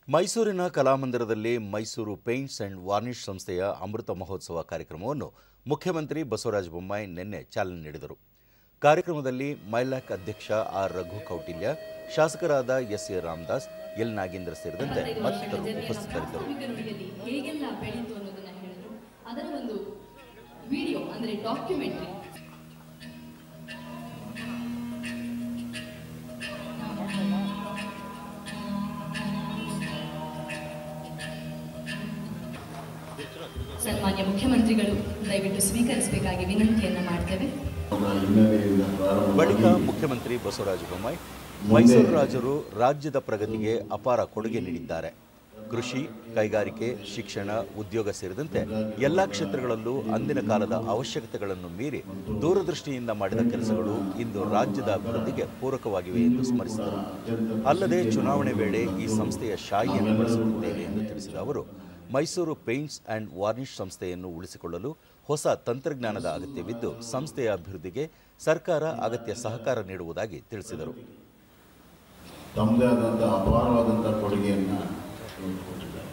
ಮೈಸೂರಿನ ಕಲಾಮಂದಿರದಲ್ಲಿ Mysuru paints and varnish ಸಂಸ್ಥೆಯ ಅಮೃತ ಮಹೋತ್ಸವ ಕಾರ್ಯಕ್ರಮವನ್ನು ಮುಖ್ಯಮಂತ್ರಿ ಬಸವರಾಜ ಬೊಮ್ಮಾಯಿ ನಿನ್ನೆ ಚಾಲನೆ ನೀಡಿದರು ಕಾರ್ಯಕ್ರಮದಲ್ಲಿ ಮೈಲಾಕ್ ಅಧ್ಯಕ್ಷ ಆರ್ ರಘು ಕೌಟಿಲ್ಯ ಶಾಸಕರಾದ S A Ramdas L Nagendra ಸೇರಿದಂತೆ ಮತ್ತಿತರರು ಉಪಸ್ಥಿತರಿದ್ದರು ನುಡಿಯಲ್ಲಿ ಹೇಗೆಲ್ಲ ಬೆಳೀತು ಅನ್ನೋದನ್ನ ಹೇಳಿದ್ರು ಅದರ ಒಂದು ವಿಡಿಯೋ ಅಂದ್ರೆ ಡಾಕ್ಯುಮೆಂಟ್ರಿ ಸನ್ಮಾನ್ಯ ಮುಖ್ಯಮಂತ್ರಿಗಳು ದಯವಿಟ್ಟು ಸ್ವೀಕರಿಸಬೇಕಾಗಿ ವಿನಂತಿಯನ್ನ ಮಾಡ್ತೇವೆ ಹಿನ್ನೆಲೆಯಿಂದ ಪ್ರಾರಂಭ ಬಳಿಕ ಮುಖ್ಯಮಂತ್ರಿ ಬಸವರಾಜ ಬೊಮ್ಮಾಯಿ ಮೈಸೂರು ರಾಜರು ರಾಜ್ಯದ ಪ್ರಗತಿಗೆ ಅಪಾರ ಕೊಡುಗೆ ನೀಡಿದ್ದಾರೆ ಕೃಷಿ ಕೈಗಾರಿಕೆ ಶಿಕ್ಷಣ ಉದ್ಯೋಗ ಸೇರಿದಂತೆ ಎಲ್ಲ ಕ್ಷೇತ್ರಗಳಲ್ಲೂ ಅಂದಿನ ಕಾಲದ ಅವಶ್ಯಕತೆಗಳನ್ನು ಮೀರಿ ದೂರದೃಷ್ಟಿಯಿಂದ ಮಾಡಿದ ಕೆಲಸಗಳು ಇಂದು ರಾಜ್ಯದ ಅಭಿವೃದ್ಧಿಗೆ ಪೂರಕವಾಗಿವೆ ಎಂದು ಸ್ಮರಿಸಿದರು ಅಲ್ಲದೆ ಚುನಾವಣೆ ವೇಳೆ ಈ ಸಂಸ್ಥೆಯ ಶಾಯಿಯನ್ನು ಬಳಸುತ್ತಿದ್ದೇವೆ ಎಂದು ತಿಳಿಸಿದ ಅವರು ಮೈಸೂರು ಪೇಂಟ್ಸ್ ಅಂಡ್ ವಾರ್ನಿಷ್ ಸಂಸ್ಥೆಯನ್ನು ಉಳಿಸಿಕೊಳ್ಳಲು ಹೊಸ ತಂತ್ರಜ್ಞಾನದ ಅಗತ್ಯವಿದ್ದು ಸಂಸ್ಥೆಯ ಅಭಿವೃದ್ಧಿಗೆ ಸರ್ಕಾರ ಅಗತ್ಯ ಸಹಕಾರ ನೀಡುವುದಾಗಿ ತಿಳಿಸಿದರು ತಮ್ಮದೇ ಆದಂಥ ಅಪಾರವಾದಂಥ ಕೊಡುಗೆಯನ್ನು ಕೊಟ್ಟಿದ್ದಾರೆ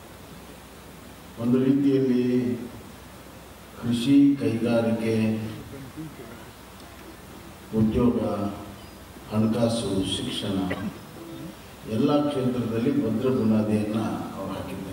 ಒಂದು ರೀತಿಯಲ್ಲಿ ಕೃಷಿ ಕೈಗಾರಿಕೆ ಉದ್ಯೋಗ ಹಣಕಾಸು ಶಿಕ್ಷಣ ಎಲ್ಲ ಕ್ಷೇತ್ರದಲ್ಲಿ ಭದ್ರ ಬುನಾದಿಯನ್ನು ಅವರು ಹಾಕಿದ್ದಾರೆ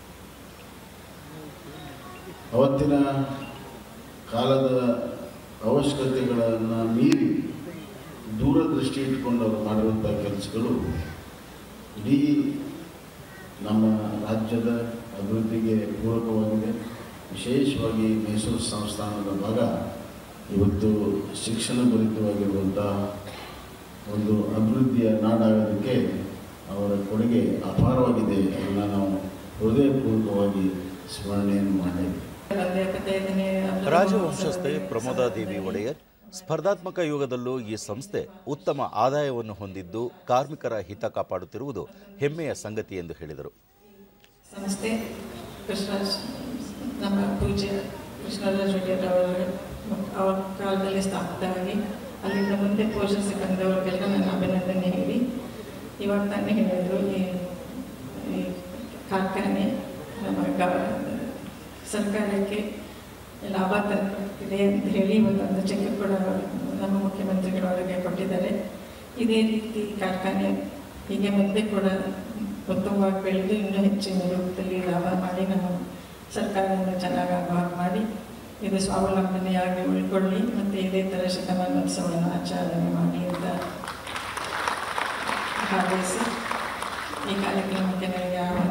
ಅವತ್ತಿನ ಕಾಲದ ಅವಶ್ಯಕತೆಗಳನ್ನು ಮೀರಿ ದೂರದೃಷ್ಟಿ ಇಟ್ಕೊಂಡು ಅವರು ಮಾಡಿರುವಂಥ ಕೆಲಸಗಳು ಇಡೀ ನಮ್ಮ ರಾಜ್ಯದ ಅಭಿವೃದ್ಧಿಗೆ ಪೂರಕವಾಗಿದೆ ವಿಶೇಷವಾಗಿ ಮೈಸೂರು ಸಂಸ್ಥಾನದ ಭಾಗ ಇವತ್ತು ಶಿಕ್ಷಣ ಭರಿತವಾಗಿರುವಂಥ ಒಂದು ಅಭಿವೃದ್ಧಿಯ ನಾಡಾಗೋದಕ್ಕೆ ಅವರ ಕೊಡುಗೆ ಅಪಾರವಾಗಿದೆ ಅದನ್ನು ನಾವು ಹೃದಯಪೂರ್ವಕವಾಗಿ ಸ್ಮರಣೆಯನ್ನು ಮಾಡಿದ್ದೇವೆ ರಾಜವಂಶಸ್ಥೆ ಪ್ರಮೋದಾದೇವಿ ಒಡೆಯರ್ ಸ್ಪರ್ಧಾತ್ಮಕ ಯುಗದಲ್ಲೂ ಈ ಸಂಸ್ಥೆ ಉತ್ತಮ ಆದಾಯವನ್ನು ಹೊಂದಿದ್ದು ಕಾರ್ಮಿಕರ ಹಿತ ಕಾಪಾಡುತ್ತಿರುವುದು ಹೆಮ್ಮೆಯ ಸಂಗತಿ ಎಂದು ಹೇಳಿದರು ಸಂಸ್ಥೆ ಕೃಷ್ಣರಾಜ್ ನಮ್ಮ ಪೂಜ್ಯ ಕೃಷ್ಣರಾಜ್ ಒಡೆಯರ್ ಅವರ ಅವರ ಕಾಲದಲ್ಲಿ ಸ್ಥಾಪಿತವಾಗಿ ಅಲ್ಲಿಂದ ಮುಂದೆ ಪೋಷಿಸಿ ಬಂದವರಿಗೆಲ್ಲ ನನ್ನ ಅಭಿನಂದನೆ ಹೇಳಿ ಇವಾಗ ತಾನೇ ಹೇಳಿದ್ರು ಈ ಈ ಕಾರ್ಖಾನೆ ನಮ್ಮ ಗ ಸರ್ಕಾರಕ್ಕೆ ಲಾಭ ತಂದಿದೆ ಅಂತ ಹೇಳಿ ಇವತ್ತೊಂದು ಚೆಕ್ ಕೂಡ ನಮ್ಮ ಮುಖ್ಯಮಂತ್ರಿಗಳು ಅವರಿಗೆ ಕೊಟ್ಟಿದ್ದಾರೆ ಇದೇ ರೀತಿ ಕಾರ್ಖಾನೆ ಹೀಗೆ ಮುಂದೆ ಕೂಡ ಉತ್ತಮವಾಗಿ ಬೆಳೆದು ಇನ್ನೂ ಹೆಚ್ಚಿನ ರೂಪದಲ್ಲಿ ಲಾಭ ಮಾಡಿ ನಮ್ಮ ಸರ್ಕಾರವನ್ನು ಚೆನ್ನಾಗಿ ಆಗುವ ಹಾಗೆ ಮಾಡಿ ಇದು ಸ್ವಾವಲಂಬನೆಯಾಗಿ ಉಳ್ಕೊಳ್ಳಿ ಮತ್ತು ಇದೇ ಥರ ಶತಮಾನೋತ್ಸವವನ್ನು ಆಚರಣೆ ಮಾಡಿ ಅಂತ ಭಾಗವಹಿಸಿ ಈ ಕಾರ್ಯಕ್ರಮಕ್ಕೆ ನನಗೆ ಆಹ್ವಾನ